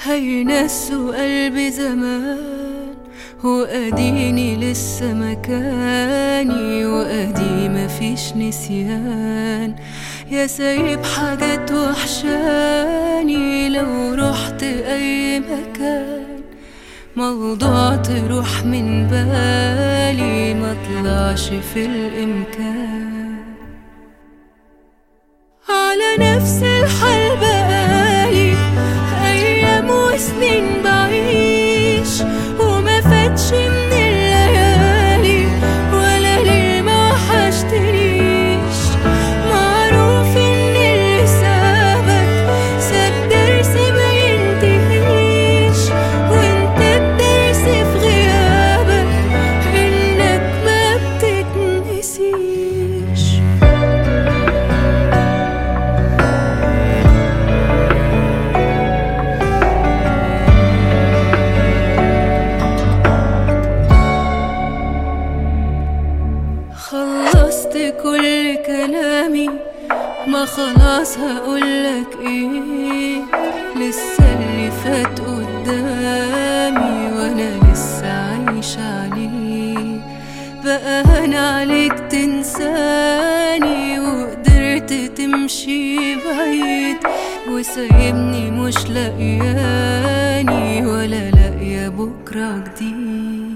هينسوا قلبي زمان وأديني لسه مكاني وأدي مفيش نسيان يا سايب حاجات وحشاني لو رحت أي مكان موضوع تروح من بالي ما طلعش في الإمكان على نفس الحال بقالي أيام وسنين بعيش وما فاتش من الليالي ولا ليه ما وحشتنيش معروف إن اللي سابك ساب درس ما ينتهيش وانت الدرس في غيابك إنك ما بتتنسيش خلصت كل كلامي ما خلاص هقولك ايه لسه اللي فات قدامي وانا لسه عايشة عليه بقى انا عليك تنساني وقدرت تمشي بعيد وسايبني مش لاقياني ولا لاقية بكرة جديد